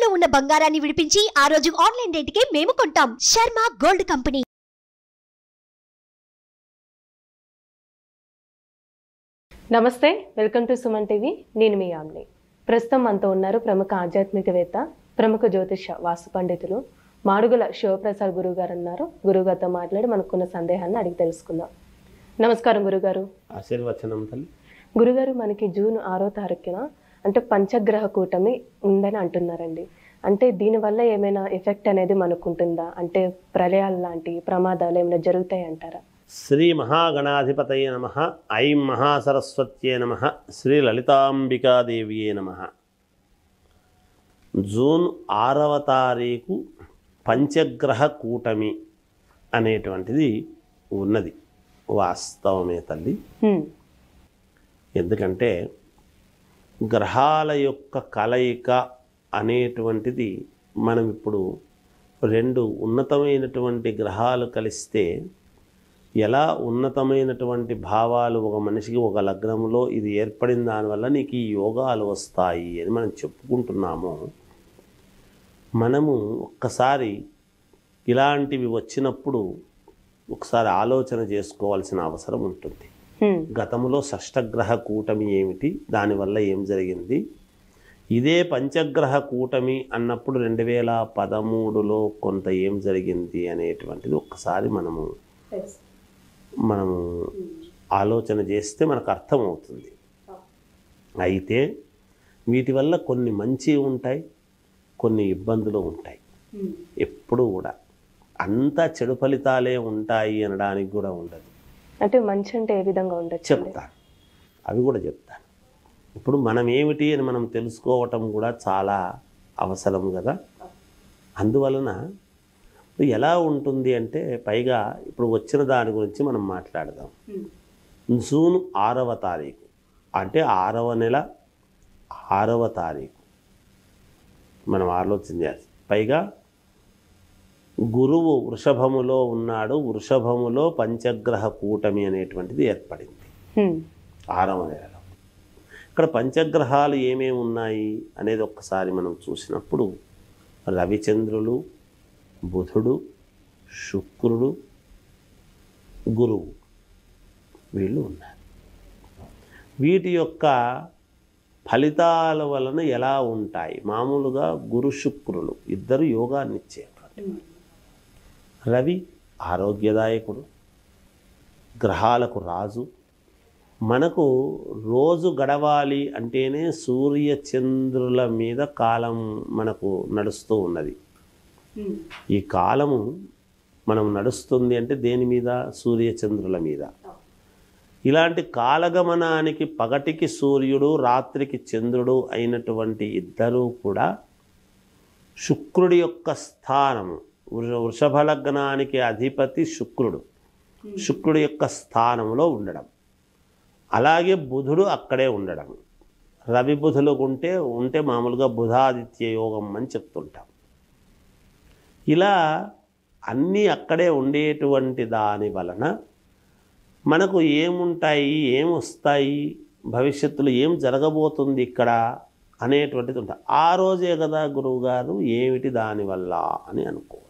ఉన్న బంగారాన్ని విడిపించి ఆ రోజు ఆన్లైన్ రేటుకే మేము కొంటాం శర్మ గోల్డ్ కంపెనీ నమస్తే వెల్కమ్ టు సుమన్ టీవీ నేను మీ ఆమ్ని ప్రస్తుతం మనతో ఉన్నారు ప్రముఖ ఆధ్యాత్మికవేత్త ప్రముఖ జ్యోతిష వాస్తు పండితులు మాడుగుల శివప్రసాద్ గురువు గారు ఉన్నారు గురువుగారితో మాట్లాడి మనకున్న సందేహాన్ని అడిగి తెలుసుకుందాం నమస్కారం గురుగారు ఆశీర్వచనం తల్లి గురుగారు మనకి జూన్ ఆరో తారీఖున అంటే పంచగ్రహ కూటమి ఉందని అంటున్నారండి అంటే దీనివల్ల ఏమైనా ఎఫెక్ట్ అనేది మనకు ఉంటుందా అంటే ప్రళయాలు లాంటి ప్రమాదాలు ఏమైనా జరుగుతాయి అంటారా శ్రీ మహాగణాధిపతయ నమ ఐం మహాసరస్వత్యే నమ శ్రీ లలితాంబికాదేవియే నమ జూన్ ఆరవ తారీఖు పంచగ్రహ కూటమి అనేటువంటిది ఉన్నది వాస్తవమే తల్లి హ్మ్. ఎందుకంటే గ్రహాల యొక్క కలయిక అనేటువంటిది మనం ఇప్పుడు రెండు ఉన్నతమైనటువంటి గ్రహాలు కలిస్తే ఎలా ఉన్నతమైనటువంటి భావాలు ఒక మనిషికి ఒక లగ్నంలో ఇది ఏర్పడిన దానివల్ల నీకు ఈ యోగాలు వస్తాయి అని మనం చెప్పుకుంటున్నాము మనము ఒక్కసారి ఇలాంటివి వచ్చినప్పుడు ఒకసారి ఆలోచన చేసుకోవాల్సిన అవసరం ఉంటుంది హ్మ్. గతంలో షష్టగ్రహ కూటమి ఏమిటి దానివల్ల ఏం జరిగింది ఇదే పంచగ్రహ కూటమి అన్నప్పుడు రెండు వేల పదమూడులో కొంత ఏం జరిగింది అనేటువంటిది ఒక్కసారి మనము మనము ఆలోచన చేస్తే మనకు అర్థమవుతుంది అయితే వీటి వల్ల కొన్ని మంచి ఉంటాయి కొన్ని ఇబ్బందులు ఉంటాయి ఎప్పుడు కూడా అంతా చెడు ఫలితాలే ఉంటాయి అనడానికి కూడా ఉండదు అంటే మంచి అంటే ఏ విధంగా ఉండొచ్చు చెప్తాను అవి కూడా చెప్తాను ఇప్పుడు మనం ఏమిటి అని మనం తెలుసుకోవటం కూడా చాలా అవసరం కదా అందువలన ఎలా ఉంటుంది అంటే పైగా ఇప్పుడు వచ్చిన దాని గురించి మనం మాట్లాడదాం జూన్ ఆరవ తారీఖు అంటే ఆరవ నెల ఆరవ తారీఖు మనం ఆలోచన చేయాలి పైగా గురువు వృషభములో ఉన్నాడు వృషభములో పంచగ్రహ కూటమి అనేటువంటిది ఏర్పడింది హ్మ్. ఆరవ నెలలో ఇక్కడ పంచగ్రహాలు ఏమేమి ఉన్నాయి అనేది ఒక్కసారి మనం చూసినప్పుడు రవిచంద్రులు బుధుడు శుక్రుడు గురువు వీళ్ళు ఉన్నారు వీటి యొక్క ఫలితాల వలన ఎలా ఉంటాయి మామూలుగా గురు శుక్రులు ఇద్దరు యోగాన్ని ఇచ్చేటువంటి రవి ఆరోగ్యదాయకుడు గ్రహాలకు రాజు మనకు రోజు గడవాలి అంటేనే సూర్య చంద్రుల మీద కాలం మనకు నడుస్తూ ఉన్నది ఈ కాలము మనం నడుస్తుంది అంటే దేని మీద సూర్య చంద్రుల మీద ఇలాంటి కాలగమనానికి పగటికి సూర్యుడు రాత్రికి చంద్రుడు అయినటువంటి ఇద్దరూ కూడా శుక్రుడి యొక్క స్థానము వృ- వృషభ లగ్నానికి అధిపతి శుక్రుడు శుక్రుడి యొక్క స్థానంలో ఉండడం అలాగే బుధుడు అక్కడే ఉండడం రవి బుధులు ఉంటే ఉంటే మామూలుగా బుధాదిత్య యోగం అని చెప్తుంటాం ఇలా అన్నీ అక్కడే ఉండేటువంటి దాని వలన మనకు ఏముంటాయి ఏం వస్తాయి భవిష్యత్తులో ఏం జరగబోతుంది ఇక్కడ అనేటువంటిది ఉంటుంది ఆ రోజే కదా గురువుగారు ఏమిటి దానివల్ల అని అనుకోవచ్చు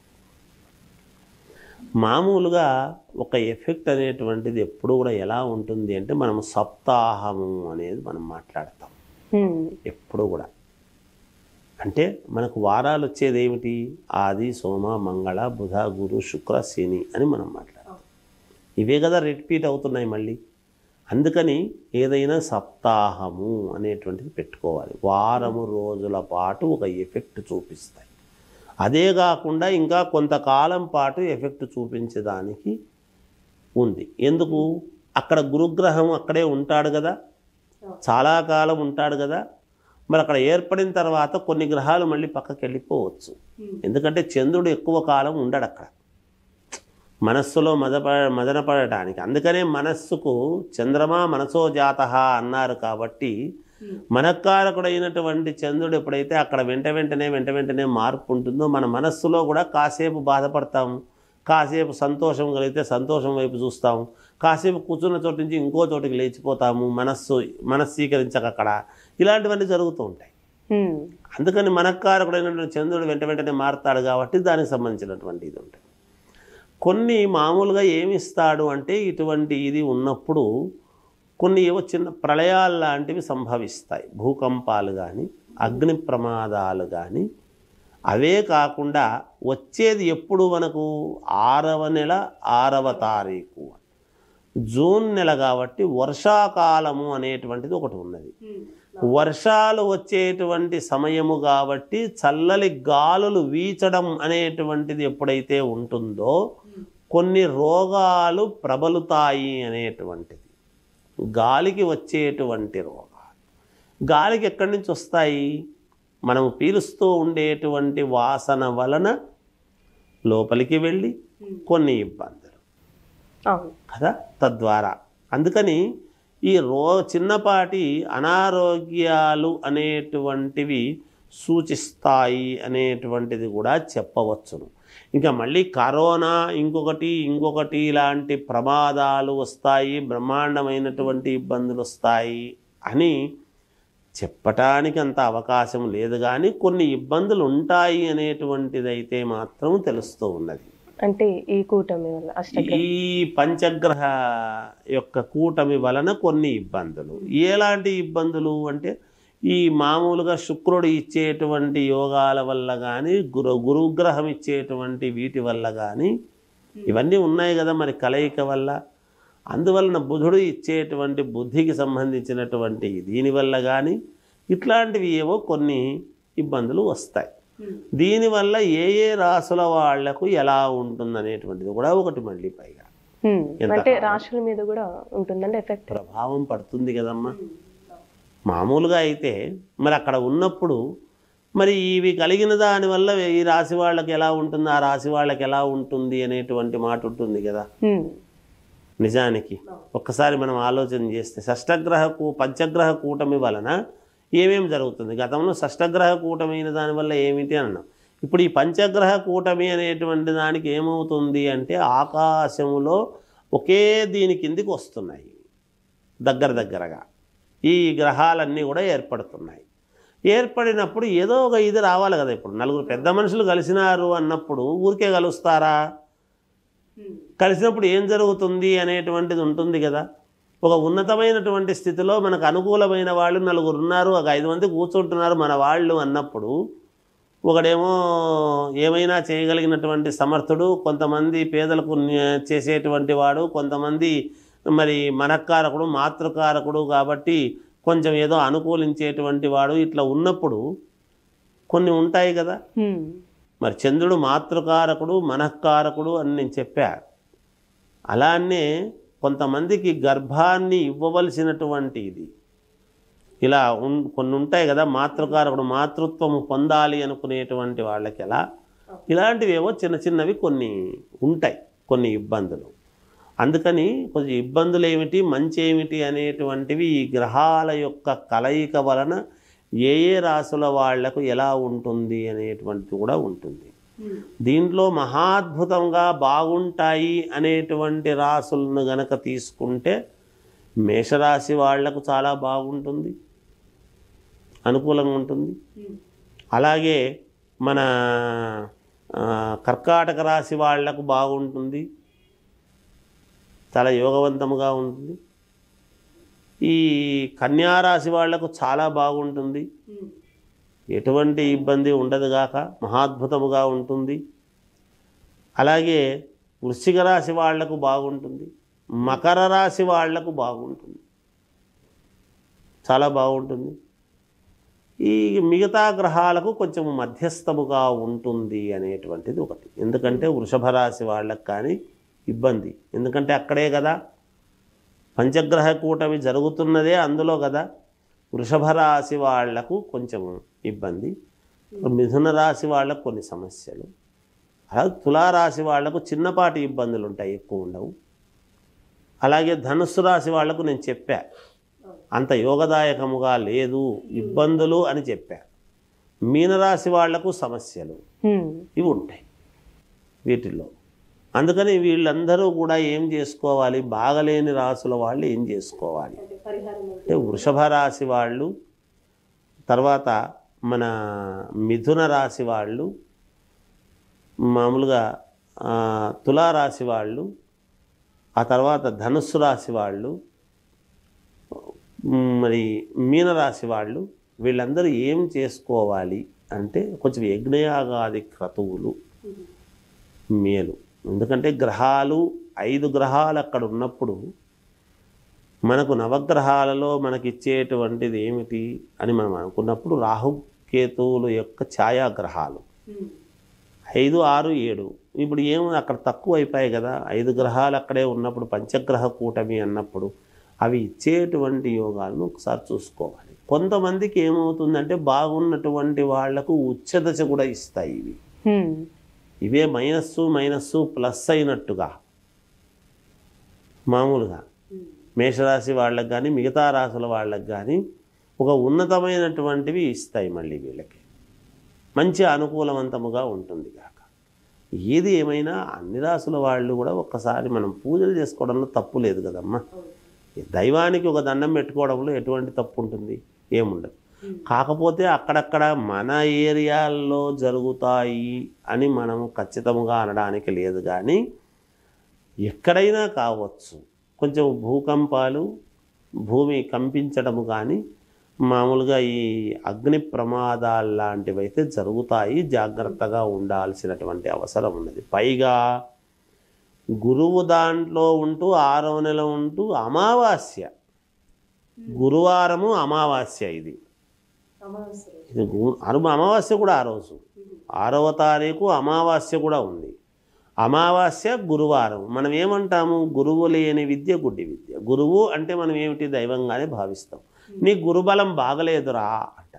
మామూలుగా ఒక ఎఫెక్ట్ అనేటువంటిది ఎప్పుడు కూడా ఎలా ఉంటుంది అంటే మనం సప్తాహము అనేది మనం మాట్లాడతాం హ్మ్. ఎప్పుడు కూడా అంటే మనకు వారాలు వచ్చేది ఏమిటి ఆది సోమ మంగళ బుధ గురు శుక్ర శని అని మనం మాట్లాడతాం ఇవే కదా రిపీట్ అవుతున్నాయి మళ్ళీ అందుకని ఏదైనా సప్తాహము అనేటువంటిది పెట్టుకోవాలి వారము రోజుల పాటు ఒక ఎఫెక్ట్ చూపిస్తాయి అదే కాకుండా ఇంకా కొంతకాలం పాటు ఎఫెక్ట్ చూపించడానికి ఉంది ఎందుకు అక్కడ గురుగ్రహం అక్కడే ఉంటాడు కదా చాలా కాలం ఉంటాడు కదా మరి అక్కడ ఏర్పడిన తర్వాత కొన్ని గ్రహాలు మళ్ళీ పక్కకి వెళ్ళిపోవచ్చు ఎందుకంటే చంద్రుడు ఎక్కువ కాలం ఉండడు అక్కడ మనస్సులో మదప మదనపడటానికి అందుకనే మనస్సుకు చంద్రమా మనసో జాత అన్నారు కాబట్టి మనకారకుడైనటువంటి చంద్రుడు ఎప్పుడైతే అక్కడ వెంట వెంటనే వెంట వెంటనే మార్పు ఉంటుందో మన మనస్సులో కూడా కాసేపు బాధపడతాము కాసేపు సంతోషం కలిగితే సంతోషం వైపు చూస్తాము కాసేపు కూర్చున్న చోటు నుంచి ఇంకో చోటికి లేచిపోతాము మనస్సు మనస్సీకరించక అక్కడ ఇలాంటివన్నీ జరుగుతూ ఉంటాయి హ్మ్. అందుకని మనకారకుడైనటువంటి చంద్రుడు వెంట వెంటనే మారుతాడు కాబట్టి దానికి సంబంధించినటువంటి ఇది ఉంటుంది కొన్ని మామూలుగా ఏమి ఇస్తాడు అంటే ఇటువంటి ఇది ఉన్నప్పుడు కొన్ని ఏవో చిన్న ప్రళయాలు లాంటివి సంభవిస్తాయి భూకంపాలు కానీ అగ్ని ప్రమాదాలు కానీ అవే కాకుండా వచ్చేది ఎప్పుడు మనకు ఆరవ నెల ఆరవ తారీఖు జూన్ నెల కాబట్టి వర్షాకాలము అనేటువంటిది ఒకటి ఉన్నది వర్షాలు వచ్చేటువంటి సమయము కాబట్టి చల్లలి గాలులు వీచడం అనేటువంటిది ఎప్పుడైతే ఉంటుందో కొన్ని రోగాలు ప్రబలుతాయి అనేటువంటిది గాలికి వచ్చేటువంటి రోగాలు గాలికి ఎక్కడి నుంచి వస్తాయి మనం పీలుస్తూ ఉండేటువంటి వాసన వలన లోపలికి వెళ్ళి కొన్ని ఇబ్బందులు అవును కదా తద్వారా అందుకని ఈ రో చిన్నపాటి అనారోగ్యాలు అనేటువంటివి సూచిస్తాయి అనేటువంటిది కూడా చెప్పవచ్చును ఇంకా మళ్ళీ కరోనా ఇంకొకటి ఇంకొకటి ఇలాంటి ప్రమాదాలు వస్తాయి బ్రహ్మాండమైనటువంటి ఇబ్బందులు వస్తాయి అని చెప్పటానికి అంత అవకాశం లేదు కానీ కొన్ని ఇబ్బందులు ఉంటాయి అనేటువంటిదైతే మాత్రం తెలుస్తూ ఉన్నది అంటే ఈ కూటమి వల్ల అష్టగ్రహ ఈ పంచగ్రహ యొక్క కూటమి వలన కొన్ని ఇబ్బందులు ఎలాంటి ఇబ్బందులు అంటే ఈ మామూలుగా శుక్రుడు ఇచ్చేటువంటి యోగాల వల్ల కానీ గురు గురుగ్రహం ఇచ్చేటువంటి వీటి వల్ల కానీ ఇవన్నీ ఉన్నాయి కదా మరి కలయిక వల్ల అందువలన బుధుడు ఇచ్చేటువంటి బుద్ధికి సంబంధించినటువంటి దీనివల్ల కానీ ఇట్లాంటివి ఏవో కొన్ని ఇబ్బందులు వస్తాయి దీనివల్ల ఏ ఏ రాసుల వాళ్లకు ఎలా ఉంటుందనేటువంటిది కూడా ఒకటి మళ్ళీ పైగా హ్మ్. ఎంత అంటే కాలం? రాశుల మీద కూడా ఉంటుందండి ఎఫెక్ట్ ప్రభావం పడుతుంది కదమ్మా మామూలుగా అయితే మరి అక్కడ ఉన్నప్పుడు మరి ఇవి కలిగిన దానివల్ల ఈ రాశి వాళ్ళకి ఎలా ఉంటుంది ఆ రాశి వాళ్ళకి ఎలా ఉంటుంది అనేటువంటి మాట ఉంటుంది కదా హ్మ్. నిజానికి ఒక్కసారి మనం ఆలోచన చేస్తే షష్టగ్రహ కూ పంచగ్రహ కూటమి వలన ఏమేమి జరుగుతుంది గతంలో షష్టగ్రహ కూటమి అయిన దానివల్ల ఏమిటి అన్నాం ఇప్పుడు ఈ పంచగ్రహ కూటమి అనేటువంటి దానికి ఏమవుతుంది అంటే ఆకాశములో ఒకే దీని కిందికి వస్తున్నాయి దగ్గర దగ్గరగా ఈ గ్రహాలన్నీ కూడా ఏర్పడుతున్నాయి ఏర్పడినప్పుడు ఏదో ఒక ఇది రావాలి కదా ఇప్పుడు నలుగురు పెద్ద మనుషులు కలిసినారు అన్నప్పుడు ఊరికే కలుస్తారా కలిసినప్పుడు ఏం జరుగుతుంది అనేటువంటిది ఉంటుంది కదా ఒక ఉన్నతమైనటువంటి స్థితిలో మనకు అనుకూలమైన వాళ్ళు నలుగురు ఉన్నారు ఒక ఐదు మంది కూర్చుంటున్నారు మన వాళ్ళు అన్నప్పుడు ఒకడేమో ఏమైనా చేయగలిగినటువంటి సమర్థుడు కొంతమంది పేదలకు న్య- చేసేటువంటి వాడు కొంతమంది మరి మనకారకుడు మాతృకారకుడు కాబట్టి కొంచెం ఏదో అనుకూలించేటువంటి వాడు ఇట్లా ఉన్నప్పుడు కొన్ని ఉంటాయి కదా హ్మ్. మరి చంద్రుడు మాతృకారకుడు మనఃకారకుడు అని నేను చెప్పా అలానే కొంతమందికి గర్భాన్ని ఇవ్వవలసినటువంటి ఇది ఇలా ఉన్ కొన్ని ఉంటాయి కదా మాతృకారకుడు మాతృత్వము పొందాలి అనుకునేటువంటి వాళ్ళకి ఎలా ఇలాంటివేవో చిన్న చిన్నవి కొన్ని ఉంటాయి కొన్ని ఇబ్బందులు అందుకని కొంచెం ఇబ్బందులు ఏమిటి మంచి ఏమిటి అనేటువంటివి ఈ గ్రహాల యొక్క కలయిక వలన ఏ ఏ రాసుల వాళ్లకు ఎలా ఉంటుంది అనేటువంటిది కూడా ఉంటుంది దీంట్లో మహాద్భుతంగా బాగుంటాయి అనేటువంటి రాసులను గనక తీసుకుంటే మేషరాశి వాళ్లకు చాలా బాగుంటుంది అనుకూలంగా ఉంటుంది అలాగే మన ఆ, కర్కాటక రాశి వాళ్లకు బాగుంటుంది చాలా యోగవంతముగా ఉంటుంది ఈ కన్యారాశి వాళ్లకు చాలా బాగుంటుంది ఎటువంటి ఇబ్బంది ఉండదు గాక మహాద్భుతముగా ఉంటుంది అలాగే వృశ్చిక రాశి వాళ్లకు బాగుంటుంది మకర రాశి వాళ్లకు బాగుంటుంది చాలా బాగుంటుంది ఈ మిగతా గ్రహాలకు కొంచెం మధ్యస్థముగా ఉంటుంది అనేటువంటిది ఒకటి ఎందుకంటే వృషభ రాశి వాళ్ళకి కానీ ఇబ్బంది ఎందుకంటే అక్కడే కదా పంచగ్రహ కూటమి జరుగుతున్నదే అందులో కదా వృషభ రాశి వాళ్లకు కొంచెం ఇబ్బంది మిథున రాశి వాళ్ళకు కొన్ని సమస్యలు అలాగే తులారాశి వాళ్లకు చిన్నపాటి ఇబ్బందులు ఉంటాయి ఎక్కువ ఉండవు అలాగే ధనుస్సు రాశి వాళ్లకు నేను చెప్పా అంత యోగదాయకముగా లేదు ఇబ్బందులు అని చెప్పా మీనరాశి వాళ్లకు సమస్యలు హ్మ్. ఇవి ఉంటాయి వీటిల్లో అందుకని వీళ్ళందరూ కూడా ఏం చేసుకోవాలి బాగలేని రాసుల వాళ్ళు ఏం చేసుకోవాలి అంటే వృషభ రాశి వాళ్ళు తర్వాత మన మిథున రాశి వాళ్ళు మామూలుగా ఆ, తులారాశి వాళ్ళు ఆ తర్వాత ధనుస్సు రాశి వాళ్ళు మ్, మరి మీనరాశి వాళ్ళు వీళ్ళందరూ ఏం చేసుకోవాలి అంటే కొంచెం యజ్ఞయాగాది క్రతువులు మేలు ఎందుకంటే గ్రహాలు ఐదు గ్రహాలు అక్కడ ఉన్నప్పుడు మనకు నవగ్రహాలలో మనకిచ్చేటువంటిది ఏమిటి అని మనం అనుకున్నప్పుడు రాహుకేతువుల యొక్క ఛాయాగ్రహాలు ఐదు ఆరు ఏడు ఇప్పుడు ఏముంది అక్కడ తక్కువ అయిపోయాయి కదా ఐదు గ్రహాలు అక్కడే ఉన్నప్పుడు పంచగ్రహ కూటమి అన్నప్పుడు అవి ఇచ్చేటువంటి యోగాలను ఒకసారి చూసుకోవాలి కొంతమందికి ఏమవుతుందంటే బాగున్నటువంటి వాళ్లకు ఉచ్చదశ కూడా ఇస్తాయి ఇవి హ్మ్. ఇవే మైనస్సు మైనస్సు ప్లస్ అయినట్టుగా మామూలుగా మేషరాశి వాళ్ళకి కానీ మిగతా రాశుల వాళ్ళకి కానీ ఒక ఉన్నతమైనటువంటివి ఇస్తాయి మళ్ళీ వీళ్ళకి మంచి అనుకూలవంతముగా ఉంటుంది కాక ఏది ఏమైనా అన్ని రాసుల వాళ్ళు కూడా ఒక్కసారి మనం పూజలు చేసుకోవడంలో తప్పు లేదు కదమ్మా దైవానికి ఒక దండం పెట్టుకోవడంలో ఎటువంటి తప్పు ఉంటుంది ఏముండదు కాకపోతే అక్కడక్కడ మన ఏరియాల్లో జరుగుతాయి అని మనం ఖచ్చితంగా అనడానికి లేదు కానీ ఎక్కడైనా కావచ్చు కొంచెం భూకంపాలు భూమి కంపించడము కానీ మామూలుగా ఈ అగ్ని ప్రమాదాలు లాంటివి అయితే జరుగుతాయి జాగ్రత్తగా ఉండాల్సినటువంటి అవసరం ఉన్నది పైగా గురువు దాంట్లో ఉంటూ ఆరవ నెల ఉంటూ అమావాస్య గురువారము అమావాస్య ఇది ఇది గు- అరుమ అమావాస్య కూడా ఆ రోజు ఆరవ తారీఖు అమావాస్య కూడా ఉంది అమావాస్య గురువారం మనం ఏమంటాము గురువు లేని విద్య గుడ్డి విద్య గురువు అంటే మనం ఏమిటి దైవంగానే భావిస్తాం నీ గురుబలం బాగలేదురా అంట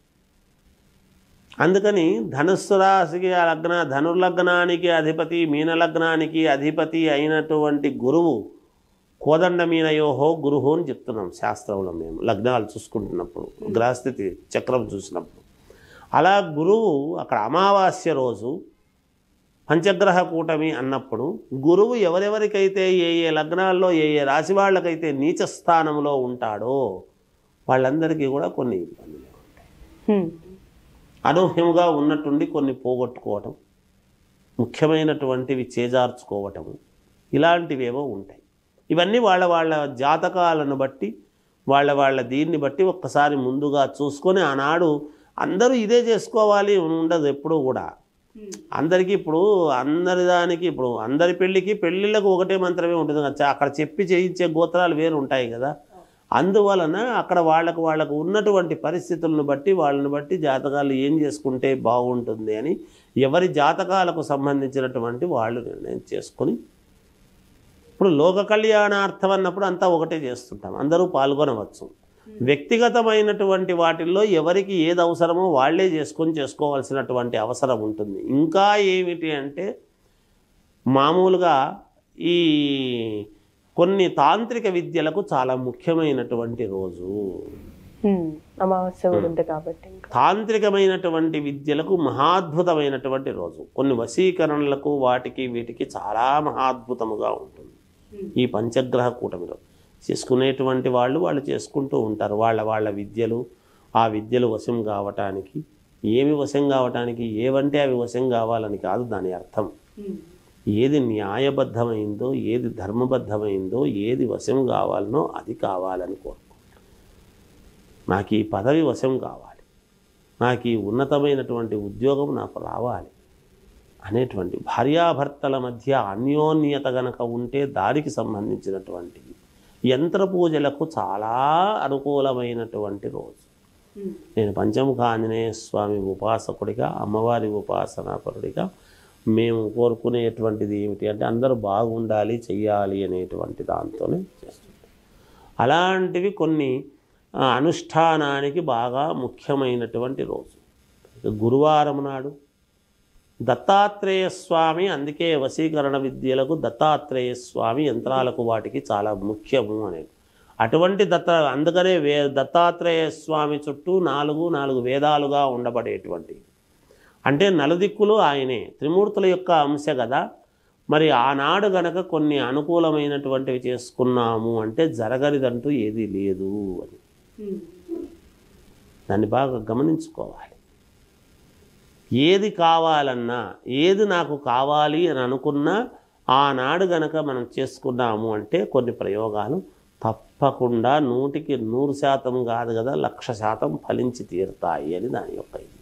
అందుకని ధనుస్సు రాశికి ఆ లగ్న ధనుర్లగ్నానికి అధిపతి మీనలగ్నానికి అధిపతి అయినటువంటి గురువు కోదండ మీనయోహో గురుహో అని చెప్తున్నాం శాస్త్రంలో మేము లగ్నాలు చూసుకుంటున్నప్పుడు గ్రహస్థితి చక్రం చూసినప్పుడు అలా గురువు అక్కడ అమావాస్య రోజు పంచగ్రహ కూటమి అన్నప్పుడు గురువు ఎవరెవరికైతే ఏ ఏ లగ్నాల్లో ఏ ఏ రాశి వాళ్ళకైతే నీచ స్థానంలో ఉంటాడో వాళ్ళందరికీ కూడా కొన్ని ఇబ్బందులు హ్మ్. అనూహ్యముగా ఉన్నట్టుండి కొన్ని పోగొట్టుకోవటం ముఖ్యమైనటువంటివి చేజార్చుకోవటము ఇలాంటివేవో ఉంటాయి ఇవన్నీ వాళ్ళ వాళ్ళ జాతకాలను బట్టి వాళ్ళ వాళ్ళ దీన్ని బట్టి ఒక్కసారి ముందుగా చూసుకొని ఆనాడు అందరూ ఇదే చేసుకోవాలి అని ఉండదు ఎప్పుడూ కూడా అందరికీ ఇప్పుడు అందరి దానికి ఇప్పుడు అందరి పెళ్ళికి పెళ్ళిళ్ళకు ఒకటే మంత్రమే ఉంటుంది కదా అక్కడ చెప్పి చేయించే గోత్రాలు వేరు ఉంటాయి కదా అందువలన అక్కడ వాళ్ళకు వాళ్ళకు ఉన్నటువంటి పరిస్థితులను బట్టి వాళ్ళని బట్టి జాతకాలు ఏం చేసుకుంటే బాగుంటుంది అని ఎవరి జాతకాలకు సంబంధించినటువంటి వాళ్ళు నిర్ణయం చేసుకొని ఇప్పుడు లోక కళ్యాణార్థం అన్నప్పుడు అంతా ఒకటే చేస్తుంటాం అందరూ పాల్గొనవచ్చు వ్యక్తిగతమైనటువంటి వాటిల్లో ఎవరికి ఏది అవసరమో వాళ్ళే చేసుకొని చేసుకోవాల్సినటువంటి అవసరం ఉంటుంది ఇంకా ఏమిటి అంటే మామూలుగా ఈ కొన్ని తాంత్రిక విద్యలకు చాలా ముఖ్యమైనటువంటి రోజు హ్మ్. అమావాస్య కూడా ఉంది కాబట్టి ఇంకా తాంత్రికమైనటువంటి విద్యలకు మహాద్భుతమైనటువంటి రోజు కొన్ని వశీకరణలకు వాటికి వీటికి చాలా మహాద్భుతముగా ఉంటుంది ఈ పంచగ్రహ కూటమిలో చేసుకునేటువంటి వాళ్ళు వాళ్ళు చేసుకుంటూ ఉంటారు వాళ్ళ వాళ్ళ విద్యలు ఆ విద్యలు వశం కావటానికి ఏమి వశం కావటానికి ఏవంటే అవి వశం కావాలని కాదు దాని అర్థం ఏది న్యాయబద్ధమైందో ఏది ధర్మబద్ధమైందో ఏది వశం కావాలనో అది కావాలని కోరుకో నాకు ఈ పదవి వశం కావాలి నాకు ఈ ఉన్నతమైనటువంటి ఉద్యోగం నాకు రావాలి అనేటువంటి భార్యాభర్తల మధ్య అన్యోన్యత గనక ఉంటే దానికి సంబంధించినటువంటివి యంత్ర పూజలకు చాలా అనుకూలమైనటువంటి రోజు నేను పంచముఖ ఆంజనేయ స్వామి ఉపాసకుడిగా అమ్మవారి ఉపాసనాపరుడిగా మేము కోరుకునేటువంటిది ఏమిటి అంటే అందరూ బాగుండాలి చెయ్యాలి అనేటువంటి దాంతోనే చేస్తుంటాం అలాంటివి కొన్ని ఆ, అనుష్ఠానానికి బాగా ముఖ్యమైనటువంటి రోజు గురువారం నాడు దత్తాత్రేయ స్వామి అందుకే వశీకరణ విద్యలకు దత్తాత్రేయ స్వామి యంత్రాలకు వాటికి చాలా ముఖ్యము అనేది అటువంటి దత్త అందుకనే వే దత్తాత్రేయ స్వామి చుట్టూ నాలుగు నాలుగు వేదాలుగా ఉండబడేటువంటి అంటే నలుదిక్కులు ఆయనే త్రిమూర్తుల యొక్క అంశ కదా మరి ఆనాడు గనక కొన్ని అనుకూలమైనటువంటివి చేసుకున్నాము అంటే జరగనిదంటూ ఏదీ లేదు అని దాన్ని బాగా గమనించుకోవాలి ఏది కావాలన్నా ఏది నాకు కావాలి అని అనుకున్నా ఆనాడు గనక మనం చేసుకున్నాము అంటే కొన్ని ప్రయోగాలు తప్పకుండా నూటికి నూరు శాతం కాదు కదా లక్ష శాతం ఫలించి తీరుతాయి అని దాని యొక్క ఇది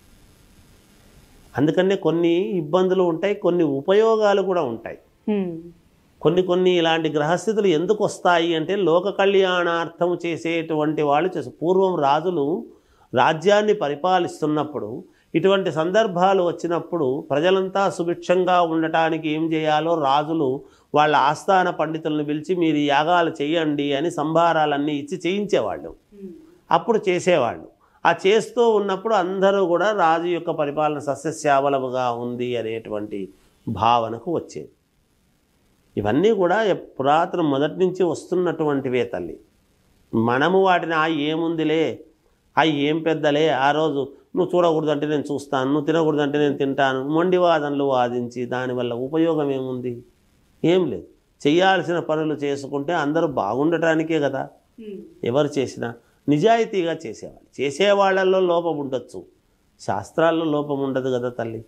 అందుకనే కొన్ని ఇబ్బందులు ఉంటాయి కొన్ని ఉపయోగాలు కూడా ఉంటాయి హ్మ్. కొన్ని కొన్ని ఇలాంటి గ్రహస్థితులు ఎందుకు వస్తాయి అంటే లోక కళ్యాణార్థం చేసేటువంటి వాళ్ళు చేసే పూర్వం రాజులు రాజ్యాన్ని పరిపాలిస్తున్నప్పుడు ఇటువంటి సందర్భాలు వచ్చినప్పుడు ప్రజలంతా సుభిక్షంగా ఉండటానికి ఏం చేయాలో రాజులు వాళ్ళ ఆస్థాన పండితులను పిలిచి మీరు ఈ యాగాలు చేయండి అని సంభారాలన్నీ ఇచ్చి చేయించేవాళ్ళు అప్పుడు చేసేవాళ్ళు ఆ చేస్తూ ఉన్నప్పుడు అందరూ కూడా రాజు యొక్క పరిపాలన సస్యశ్యామలముగా ఉంది అనేటువంటి భావనకు వచ్చేది ఇవన్నీ కూడా ఎప్- పురాతనం మొదటి నుంచి వస్తున్నటువంటివే తల్లి మనము వాటిని ఆ ఏముందిలే ఆ ఏం పెద్దలే ఆ రోజు నువ్వు చూడకూడదంటే నేను చూస్తాను నువ్వు తినకూడదంటే నేను తింటాను మొండి వాదనలు వాదించి దానివల్ల ఉపయోగం ఏముంది ఏం లేదు చేయాల్సిన పనులు చేసుకుంటే అందరూ బాగుండటానికే కదా ఎవరు చేసినా నిజాయితీగా చేసేవాళ్ళు చేసేవాళ్ళల్లో లోపం ఉండొచ్చు శాస్త్రాల్లో లోపం ఉండదు కదా తల్లి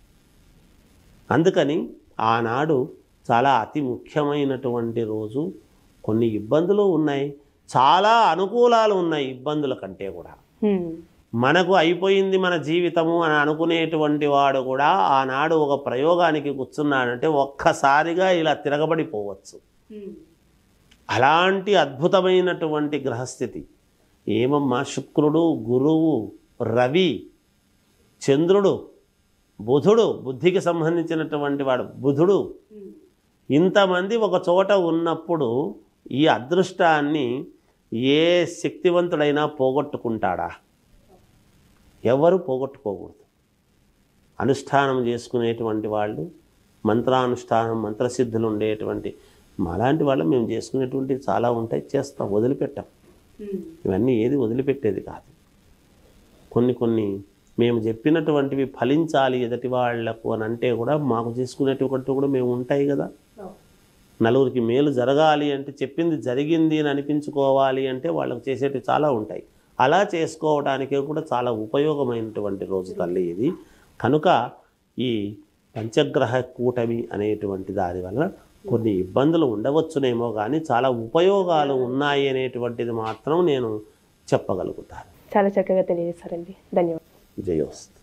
అందుకని ఆనాడు చాలా అతి ముఖ్యమైనటువంటి రోజు కొన్ని ఇబ్బందులు ఉన్నాయి చాలా అనుకూలాలు ఉన్నాయి ఇబ్బందుల కంటే కూడా హ్మ్. మనకు అయిపోయింది మన జీవితము అని అనుకునేటువంటి వాడు కూడా ఆనాడు ఒక ప్రయోగానికి కూర్చున్నాడంటే ఒక్కసారిగా ఇలా తిరగబడిపోవచ్చు అలాంటి అద్భుతమైనటువంటి గ్రహస్థితి ఏమమ్మా శుక్రుడు గురువు రవి చంద్రుడు బుధుడు బుద్ధికి సంబంధించినటువంటి వాడు బుధుడు ఇంతమంది ఒక చోట ఉన్నప్పుడు ఈ అదృష్టాన్ని ఏ శక్తివంతుడైనా పోగొట్టుకుంటాడా ఎవరు పోగొట్టుకోకూడదు అనుష్ఠానం చేసుకునేటువంటి వాళ్ళు మంత్రానుష్ఠానం మంత్రసిద్ధులు ఉండేటువంటి మాలాంటి వాళ్ళు మేము చేసుకునేటువంటివి చాలా ఉంటాయి చేస్తాం వదిలిపెట్టాం ఇవన్నీ ఏది వదిలిపెట్టేది కాదు కొన్ని కొన్ని మేము చెప్పినటువంటివి ఫలించాలి ఎదుటి వాళ్లకు అని అంటే కూడా మాకు చేసుకునేటువంటి కూడా మేము ఉంటాయి కదా నలుగురికి మేలు జరగాలి అంటే చెప్పింది జరిగింది అని అనిపించుకోవాలి అంటే వాళ్ళకు చేసేటివి చాలా ఉంటాయి అలా చేసుకోవడానికి కూడా చాలా ఉపయోగమైనటువంటి రోజు తల్లి ఇది కనుక ఈ పంచగ్రహ కూటమి అనేటువంటి దాని వలన కొన్ని ఇబ్బందులు ఉండవచ్చునేమో కానీ చాలా ఉపయోగాలు ఉన్నాయి అనేటువంటిది మాత్రం నేను చెప్పగలుగుతాను చాలా చక్కగా తెలియజేశారండి ధన్యవాదాలు జయోస్తు